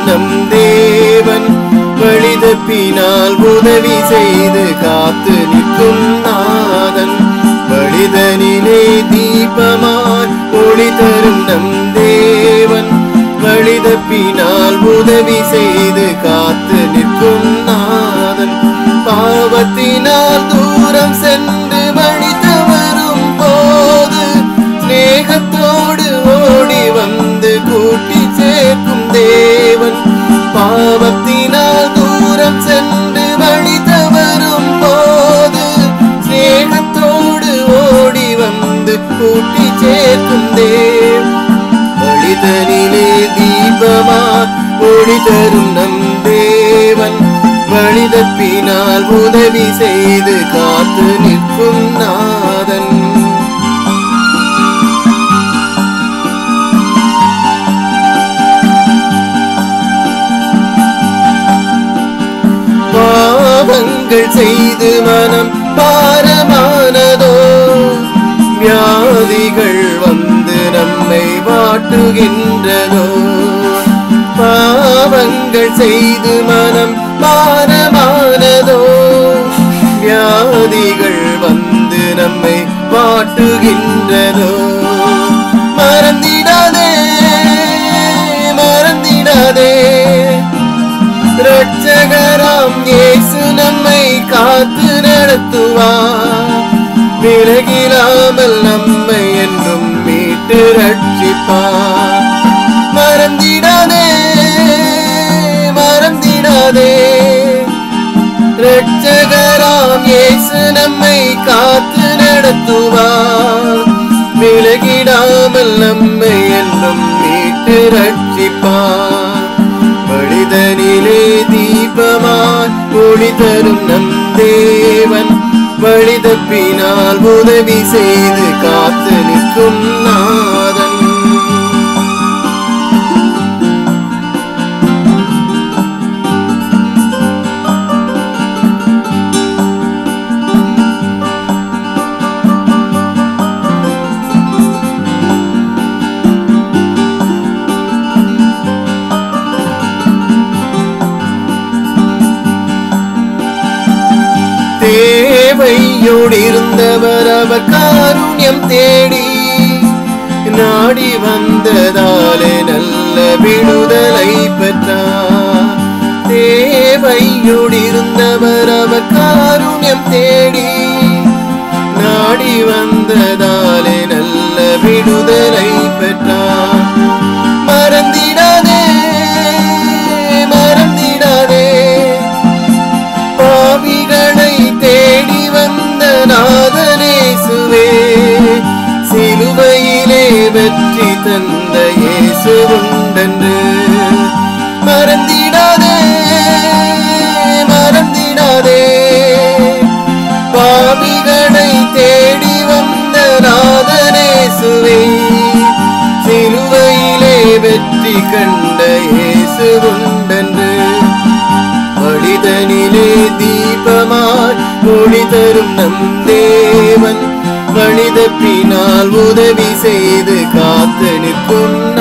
நம் தேவன் வழிதப்பினால் உதவி செய்து காத்து நிற்கும் நாதன் வழிதனிலே தீபமாய் ஒளி தரும் நம் தேவன் வழிதப்பினால் உதவி செய்து காத்து நிற்கும் நாதன் பாவத்தினால் தூரம் சென்று வழி தவறும் போது சிநேகத்தோடு ஓடி வந்து கூட்டி சேர்க்கும் தேவன் பாவத்தினால் தூரம் சென்று வழி தவறும் போது சிநேகத்தோடு ஓடி வந்து கூட்டி சேர்க்கும் தேவன் வழிதனிலே தீபமா ஒளி தரும் நம் தேவன் வழிதப்பினால் உதவி செய்து காத்து நிற்கும் நாதன் பாவங்கள் செய்து மனம் பாரமானதோ வியாதிகள் வந்து நம்மை வாட்டுகின்றதோ பாவங்கள் செய்து மனம் பாரமானதோ வியாதிகள் வந்து நம்மை வாட்டுகின்றதோ மறந்திடாதே மறந்திடாதே ரட்சகராம் இயேசு நம்மை காத்து நடத்துவார் விலகிலாமல் நம்மை என்றும் மீட்டு ரட்சிப்பார் மறந்திடாதே மறந்திடாதே ரட்சகராம் இயேசு நம்மை காத்து நடத்துவார் விலகிடாமல் நம்மை என்றும் மீட்டு ரட்சிப்பார் வழிதனிலே தீபமாய் ஒளி தரும் நம் தேவன் வழிதப்பினால் உதவி செய்து காத்து நிற்கும் நாதன் தேவையோடிருந்தவர் அவர் காருண்யம் தேடி நாடி வந்ததாலே நல்ல விடுதலை பெற்றார் தேவையோடிருந்தவர் அவர் காருண்யம் தேடி நாடி வந்ததாலே நல்ல விடுதலை பெற்றார் மறந்திடாதே மறந்திடாதே பாவிகளை தேடி வந்த நாதனேசுவே சிலுவையிலே வெற்றி தந்த இயேசு உண்டென்று மறந்திடாதே மறந்திடாதே பாவிகளை தேடி வந்த நாதனேசுவே சிலுவையிலே வெற்றி கண்ட இயேசு உண்டென்று வழிதனிலே தீபமாய் ஒளி தரும் நம் தேவன் வழிதப்பினால் உதவி செய்து காத்து நிற்கும்